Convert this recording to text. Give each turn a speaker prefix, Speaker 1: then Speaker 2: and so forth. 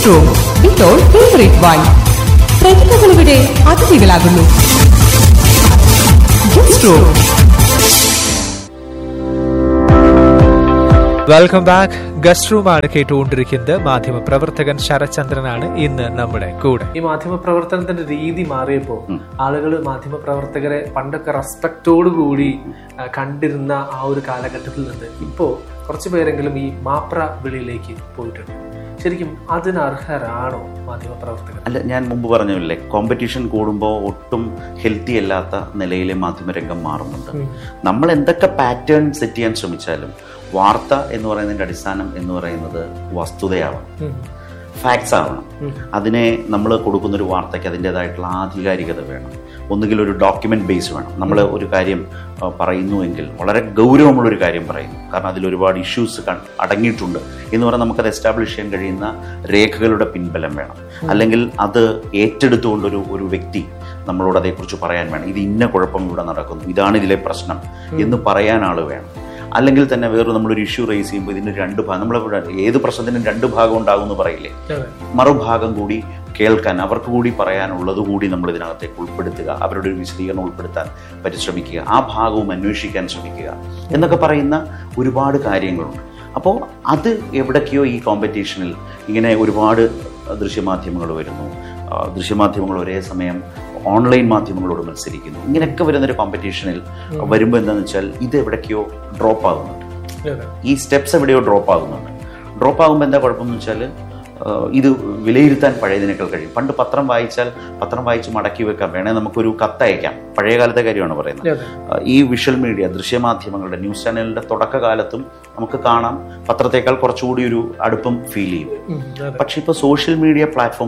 Speaker 1: guest room ഇപ്പോൾ favourite വൈൻ പ്രതിഭകളിവിടെ അതിഥികളാകുന്നു guest room
Speaker 2: welcome back guest റൂമാണ് കേട്ടുകൊണ്ടിരിക്കുന്നത് മാധ്യമ പ്രവർത്തകൻ ശരചന്ദ്രനാണ് ഇന്ന് നമ്മുടെ കൂടെ ഈ മാധ്യമ പ്രവർത്തനത്തിന്റെ രീതി മാറിയപ്പോ ആളുകൾ മാധ്യമ പ്രവർത്തകരെ പണ്ടൊക്കെ റെസ്പെക്റ്റോട് കൂടി ആ, കണ്ടിരുന്ന ആ ഒരു കാലഘട്ടത്തിൽ നിന്ന് ഇപ്പോ കുറച്ചു പേരെങ്കിലും ഈ മാപ്ര വിളിയിലേക്ക് പോയിട്ടുണ്ട് ശരിക്കും അതിന് അർഹരാണോ മാധ്യമ പ്രവർത്തകർ
Speaker 3: അല്ല ഞാൻ മുമ്പ് പറഞ്ഞില്ലേ കോമ്പറ്റീഷൻ കൂടുമ്പോൾ ഒട്ടും ഹെൽത്തി അല്ലാത്ത നിലയിലെ മാധ്യമരംഗം മാറുന്നുണ്ട് നമ്മൾ എന്തൊക്കെ പാറ്റേൺ സെറ്റ് ചെയ്യാൻ ശ്രമിച്ചാലും വാർത്ത എന്ന് പറയുന്നതിന്റെ അടിസ്ഥാനം എന്ന് പറയുന്നത് വസ്തുതയാവണം ഫാക്ട്സ് ആവണം അതിനെ നമ്മൾ കൊടുക്കുന്ന ഒരു വാർത്തയ്ക്ക് അതിൻ്റെതായിട്ടുള്ള ആധികാരികത വേണം ഒന്നുകിൽ ഒരു ഡോക്യുമെന്റ് ബേസ് വേണം നമ്മൾ ഒരു കാര്യം ആ, പറയുന്നുവെങ്കിൽ വളരെ ഗൗരവമുള്ളൊരു കാര്യം പറയുന്നു കാരണം അതിൽ ഒരുപാട് ഇഷ്യൂസ് അടങ്ങിയിട്ടുണ്ട് എന്ന് പറഞ്ഞാൽ നമുക്കത് എസ്റ്റാബ്ലിഷ് ചെയ്യാൻ കഴിയുന്ന രേഖകളുടെ പിൻബലം വേണം അല്ലെങ്കിൽ അത് ഏറ്റെടുത്തുകൊണ്ടൊരു ഒരു വ്യക്തി നമ്മളോട് അതേക്കുറിച്ച് പറയാൻ വേണം ഇത് ഇന്ന കുഴപ്പം ഇവിടെ നടക്കുന്നു ഇതാണ് ഇതിലെ പ്രശ്നം എന്ന് പറയാൻ ആൾ വേണം അല്ലെങ്കിൽ തന്നെ വേറൊരു നമ്മളൊരു ഇഷ്യൂ റേസ് ചെയ്യുമ്പോൾ ഇതിന് രണ്ട് ഭാഗം നമ്മൾ ഏത് പ്രശ്നത്തിനും രണ്ട് ഭാഗം ഉണ്ടാകും എന്ന് പറയില്ലേ മറുഭാഗം കൂടി കേൾക്കാൻ അവർക്ക് കൂടി പറയാനുള്ളത് കൂടി നമ്മൾ ഇതിനകത്തേക്ക് ഉൾപ്പെടുത്തുക അവരുടെ ഒരു വിശദീകരണം ഉൾപ്പെടുത്താൻ പരിശ്രമിക്കുക ആ ഭാഗവും അന്വേഷിക്കാൻ ശ്രമിക്കുക എന്നൊക്കെ പറയുന്ന ഒരുപാട് കാര്യങ്ങളുണ്ട് അപ്പോൾ അത് എവിടൊക്കെയോ ഈ കോമ്പറ്റീഷനിൽ ഇങ്ങനെ ഒരുപാട് ദൃശ്യമാധ്യമങ്ങൾ വരുന്നു ആ, ദൃശ്യമാധ്യമങ്ങൾ ഒരേ സമയം ഓൺലൈൻ മാധ്യമങ്ങളോട് മത്സരിക്കുന്നു ഇങ്ങനെയൊക്കെ വരുന്നൊരു കോമ്പറ്റീഷനിൽ വരുമ്പോൾ എന്താണെന്ന് വെച്ചാൽ ഇത് എവിടേക്കോ ഡ്രോപ്പ് ആകുന്നുണ്ട് ഈ സ്റ്റെപ്സ് എവിടെയോ ഡ്രോപ്പ് ആകുന്നുണ്ട് ഡ്രോപ്പ് ആകുമ്പോൾ എന്താ കുഴപ്പമെന്ന് വെച്ചാൽ ഇത് വിലയിരുത്താൻ പഴയതിനേക്കാൾ കഴിയും പണ്ട് പത്രം വായിച്ചാൽ പത്രം വായിച്ച് മടക്കി വെക്കാം വേണേ നമുക്കൊരു കത്തയക്കാം പഴയ കാലത്തെ കാര്യമാണ് പറയുന്നത് ആ, ഈ വിഷ്വൽ മീഡിയ ദൃശ്യമാധ്യമങ്ങളുടെ ന്യൂസ് ചാനലിന്റെ തുടക്കകാലത്തും നമുക്ക് കാണാം പത്രത്തേക്കാൾ കുറച്ചുകൂടി ഒരു അടുപ്പം ഫീൽ ചെയ്യും പക്ഷെ ഇപ്പോൾ സോഷ്യൽ മീഡിയ പ്ലാറ്റ്ഫോം